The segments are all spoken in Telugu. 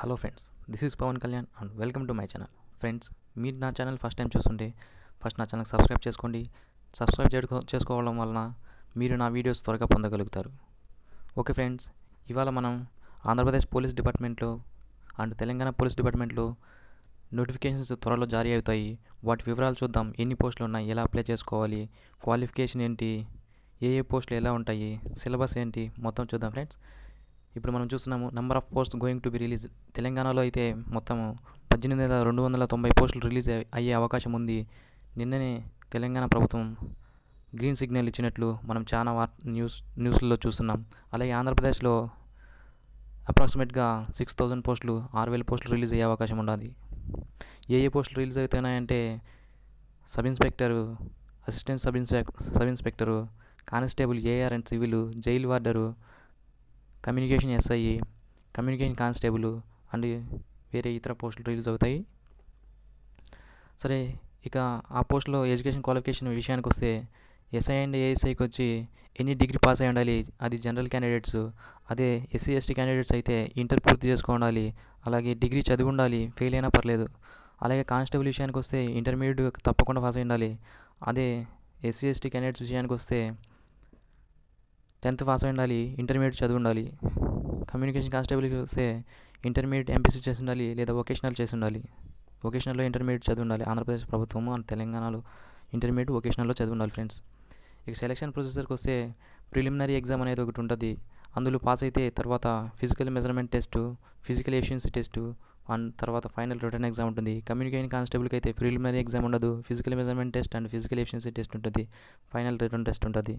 hello friends this is Pawan Kalyan and welcome to my channel friends మీరు నా ఛానల్ ఫస్ట్ టైం చూస్తుంటే ఫస్ట్ నా ఛానల్ సబ్స్క్రైబ్ చేసుకోండి సబ్స్క్రైబ్ చేసుకో చేసుకోవడం వలన మీరు నా వీడియోస్ త్వరగా పొందగలుగుతారు ఓకే ఫ్రెండ్స్ ఇవాళ మనం ఆంధ్రప్రదేశ్ పోలీస్ డిపార్ట్మెంట్లో అండ్ తెలంగాణ పోలీస్ డిపార్ట్మెంట్లో నోటిఫికేషన్స్ త్వరలో జారీ అవుతాయి వాటి వివరాలు చూద్దాం ఎన్ని పోస్టులు ఉన్నాయి ఎలా అప్లై చేసుకోవాలి క్వాలిఫికేషన్ ఏంటి ఏ ఏ పోస్టులు ఎలా ఉంటాయి సిలబస్ ఏంటి మొత్తం చూద్దాం ఫ్రెండ్స్ ఇప్పుడు మనం చూస్తున్నాము number of post going to be release తెలంగాణలో అయితే మొత్తం పద్దెనిమిది వేల రెండు వందల తొంభై పోస్టులు రిలీజ్ అయ్యే- అయ్యే అవకాశం ఉంది నిన్ననే తెలంగాణ ప్రభుత్వం గ్రీన్ సిగ్నల్ ఇచ్చినట్లు మనం చాలా వార్ న్యూస్ న్యూస్లలో చూస్తున్నాం అలాగే ఆంధ్రప్రదేశ్లో అప్రాక్సిమేట్గా సిక్స్ థౌజండ్ పోస్టులు ఆరు వేల పోస్టులు రిలీజ్ అయ్యే అవకాశం ఉన్నది ఏ ఏ పోస్టులు రిలీజ్ అవుతున్నాయంటే sub inspector assistant sub inspect sub inspector constable AR and civil jail warder communication SI communication constable and వేరే ఇతర పోస్టులు రిలీజ్ అవుతాయి సరే ఇక ఆ పోస్టులో ఎడ్యుకేషన్ క్వాలిఫికేషన్ విషయానికి వస్తే ఎస్ఐ అండ్ ఏఎస్ఐకి వచ్చి ఎన్ని డిగ్రీ పాస్ అయి ఉండాలి అది జనరల్ క్యాండిడేట్స్ అదే ఎస్సీ ఎస్టీ క్యాండిడేట్స్ అయితే ఇంటర్ పూర్తి చేసుకో ఉండాలి అలాగే డిగ్రీ చదివి ఉండాలి ఫెయిల్ అయినా పర్లేదు అలాగే కానిస్టేబుల్ విషయానికి వస్తే ఇంటర్మీడియట్ తప్పకుండా పాస్ అయి ఉండాలి అదే ఎస్సీ ఎస్టీ క్యాండిడేట్స్ విషయానికి వస్తే టెన్త్ పాస్ అయి ఉండాలి ఇంటర్మీడియట్ చదివి ఉండాలి కమ్యూనికేషన్ కానిస్టేబుల్కి వస్తే ఇంటర్మీడియట్ ఎంపీసీ చేసి ఉండాలి లేదా వొకేషనల్ చేసి ఉండాలి వొకేషనల్లో ఇంటర్మీడియట్ చదివి ఉండాలి ఆంధ్రప్రదేశ్ ప్రభుత్వము అండ్ తెలంగాణలో ఇంటర్మీడియట్ వొకేషనల్లో చదివి ఉండాలి ఫ్రెండ్స్ ఇక సెలక్షన్ ప్రొసెసర్కి వస్తే ప్రిలిమినరీ ఎగ్జామ్ అనేది ఒకటి ఉంటుంది అందులో పాస్ అయితే తర్వాత physical measurement test physical efficiency test and తర్వాత ఫైనల్ రిటర్న్ ఎగ్జామ్ ఉంటుంది కమ్యూనికేషన్ కానిస్టేబుల్కి అయితే ప్రిలిమినరీ ఎగ్జామ్ ఉండదు physical measurement test and physical efficiency test ఉంటుంది ఫైనల్ రిటర్న్ టెస్ట్ ఉంటుంది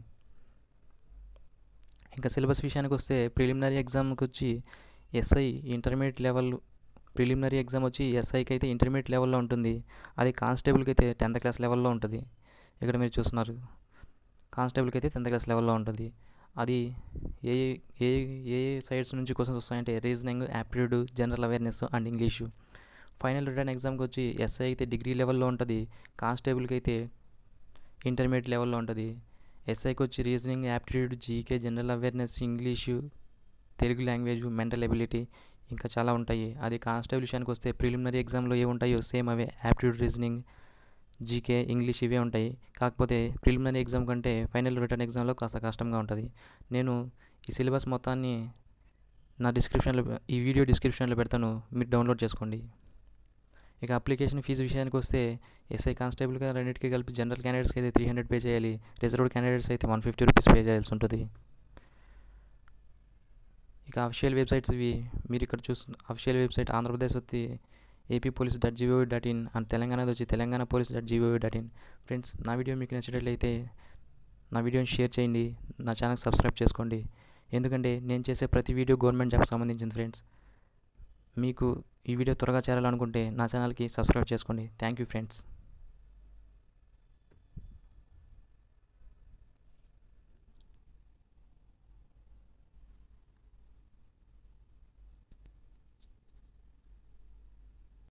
ఇంకా సిలబస్ విషయానికి వస్తే ప్రిలిమినరీ ఎగ్జామ్కి వచ్చి SI intermediate level preliminary exam వచ్చి ఎస్ఐకి అయితే ఇంటర్మీడియట్ లెవెల్లో ఉంటుంది అది కానిస్టేబుల్కి అయితే టెన్త్ క్లాస్ లెవెల్లో ఉంటుంది ఇక్కడ మీరు చూస్తున్నారు కానిస్టేబుల్కి అయితే టెన్త్ క్లాస్ లెవెల్లో ఉంటుంది అది ఏ ఏ ఏ సైడ్స్ నుంచి క్వశ్చన్స్ వస్తాయంటే reasoning aptitude general awareness and English final written ఎగ్జామ్కి వచ్చి ఎస్ఐ అయితే డిగ్రీ లెవెల్లో ఉంటుంది కానిస్టేబుల్కి అయితే ఇంటర్మీడియట్ లెవెల్లో ఉంటుంది ఎస్ఐకి వచ్చి reasoning aptitude GK general awareness English Telugu language mental ability ఇంకా చాలా ఉంటాయి అది కానిస్టేబుల్ విషయానికి వస్తే ప్రిలిమినరీ ఎగ్జామ్లో ఏ ఉంటాయో సేమ్ అవే యాప్టిట్యూడ్ రీజనింగ్ జీకే ఇంగ్లీష్ ఇవే ఉంటాయి కాకపోతే ప్రిలిమినరీ ఎగ్జామ్ కంటే ఫైనల్ రిటర్న్ ఎగ్జామ్లో కాస్త కష్టంగా ఉంటుంది నేను ఈ సిలబస్ మొత్తాన్ని నా డిస్క్రిప్షన్లో ఈ వీడియో డిస్క్రిప్షన్లో పెడతాను మీరు డౌన్లోడ్ చేసుకోండి ఇక అప్లికేషన్ ఫీజు విషయానికి వస్తే ఎస్ఐ కానిస్టేబుల్గా రెండింటికి కలిపి జనరల్ క్యాండిడేట్స్కి అయితే త్రీ హండ్రెడ్ పే చేయాలి రిజర్వ్డ్ క్యాండిడేట్స్ అయితే వన్ ఫిఫ్టీ రూపీస్ పే చేయాల్సి ఉంటుంది ఇక అఫిషియల్ వెబ్సైట్స్ ఇవి మీరు ఇక్కడ చూస్తున్న అఫిషియల్ వెబ్సైట్ ఆంధ్రప్రదేశ్ వచ్చి AP police dot gov dot in and తెలంగాణది వచ్చి Telangana police dot gov dot in friends నా వీడియో మీకు నచ్చినట్లయితే నా వీడియోని షేర్ చేయండి నా ఛానల్ సబ్స్క్రైబ్ చేసుకోండి ఎందుకంటే నేను చేసే ప్రతి వీడియో గవర్నమెంట్ జాబ్కి సంబంధించింది ఫ్రెండ్స్ మీకు ఈ వీడియో త్వరగా చేరాలనుకుంటే నా ఛానల్కి సబ్స్క్రైబ్ చేసుకోండి థ్యాంక్ యూ ఫ్రెండ్స్